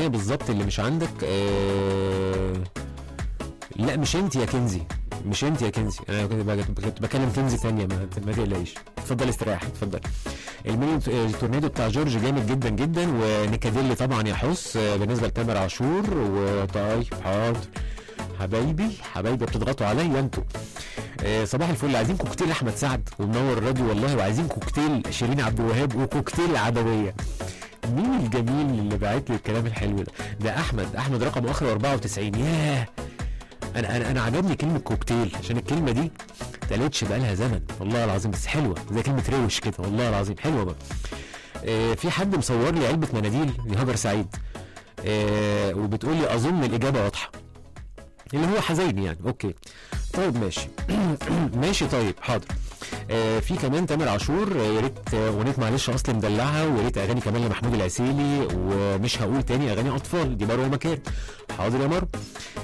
الاغنيه بالظبط اللي مش عندك آه لا مش انت يا كنزي مش انت يا كنزي انا كنت بك- كنت بكلم كنزي ثانيه ما ما تقلقيش اتفضل استريح اتفضل الميني التورنيدو بتاع جورج جامد جدا جدا ونيكاديلي طبعا يا حس آه، بالنسبه لتامر عاشور وطيب حاضر حبايبي حبايبي بتضغطوا عليا انتوا آه، صباح الفل عايزين كوكتيل احمد سعد ومنور الراديو والله وعايزين كوكتيل شيرين عبد الوهاب وكوكتيل عدويه مين الجميل اللي باعت لي الكلام الحلو ده ده احمد احمد رقم اخر 94 ياه انا انا انا عجبني كلمه كوكتيل عشان الكلمه دي تلاتش بقالها زمن والله العظيم بس حلوه زي كلمه روش كده والله العظيم حلوه بقى آه في حد مصور لي علبه مناديل دي هاجر سعيد آه وبتقول لي اظن الاجابه واضحه اللي هو حزين يعني اوكي طيب ماشي ماشي طيب حاضر آه في كمان تامر عاشور آه، يا ريت آه، اغنيه معلش اصل مدلعها ويا ريت اغاني كمان لمحمود العسيلي ومش هقول تاني اغاني اطفال دي مروه مكان حاضر يا مر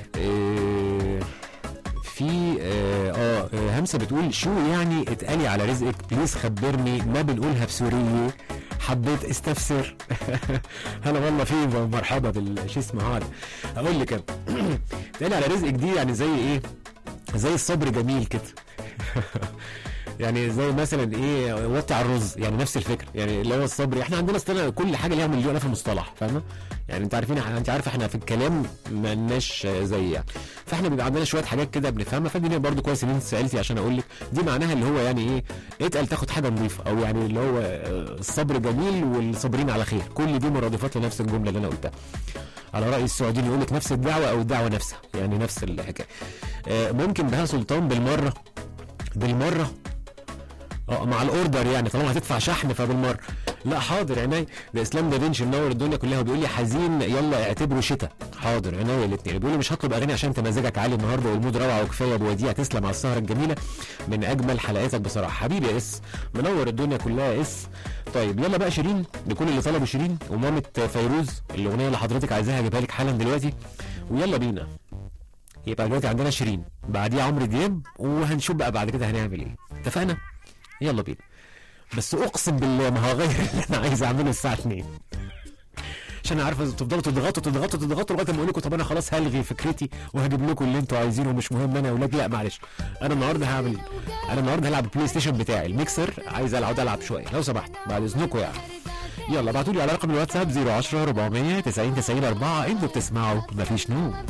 آه في آه, اه آه، همسه بتقول شو يعني اتقالي على رزقك بليز خبرني ما بنقولها بسوريه حبيت استفسر هلا والله في مرحبا بال شو اسمه هذا اقول لك أنا. اتقالي على رزقك دي يعني زي ايه زي الصبر جميل كده يعني زي مثلا ايه وطي على الرز يعني نفس الفكره يعني اللي هو الصبر احنا عندنا استنى كل حاجه ليها مليون في المصطلح فاهمه يعني انت عارفين انت عارف احنا في الكلام مالناش زي يعني فاحنا بيبقى عندنا شويه حاجات كده بنفهمها فدي برضو كويس ان انت سالتي عشان اقول لك دي معناها اللي هو يعني ايه اتقل تاخد حاجه نظيفه او يعني اللي هو آه، الصبر جميل والصابرين على خير كل دي مرادفات لنفس الجمله اللي انا قلتها على راي السعوديين يقول لك نفس الدعوه او الدعوه نفسها يعني نفس الحكايه آه، ممكن بها سلطان بالمره بالمره اه مع الاوردر يعني طالما هتدفع شحن فبالمره لا حاضر عينيا ده اسلام دافنشي منور الدنيا كلها وبيقول لي حزين يلا اعتبره شتاء حاضر عينيا الاثنين بيقول لي مش هطلب اغاني عشان انت مزاجك عالي النهارده والمود روعه وكفايه يا ابو وديع تسلم على السهره الجميله من اجمل حلقاتك بصراحه حبيبي يا اس منور الدنيا كلها يا اس طيب يلا بقى شيرين لكل اللي طلبوا شيرين ومامة فيروز الاغنيه اللي حضرتك عايزاها هجيبها لك حالا دلوقتي ويلا بينا يبقى دلوقتي عندنا شيرين بعديها عمرو دياب وهنشوف بقى بعد كده هنعمل ايه اتفقنا يلا بينا بس اقسم بالله ما هغير اللي انا عايز اعمله الساعه 2 عشان انا عارف تفضلوا تضغطوا تضغطوا تضغطوا لغايه ما اقول لكم طب انا خلاص هلغي فكرتي وهجيب لكم اللي انتوا عايزينه ومش مهم انا يا اولاد لا معلش انا النهارده هعمل انا النهارده هلعب البلاي ستيشن بتاعي الميكسر عايز العب العب شويه لو سمحت بعد اذنكم يعني يلا ابعتوا لي على رقم الواتساب 010 400 90 90 4 انتوا بتسمعوا مفيش نوم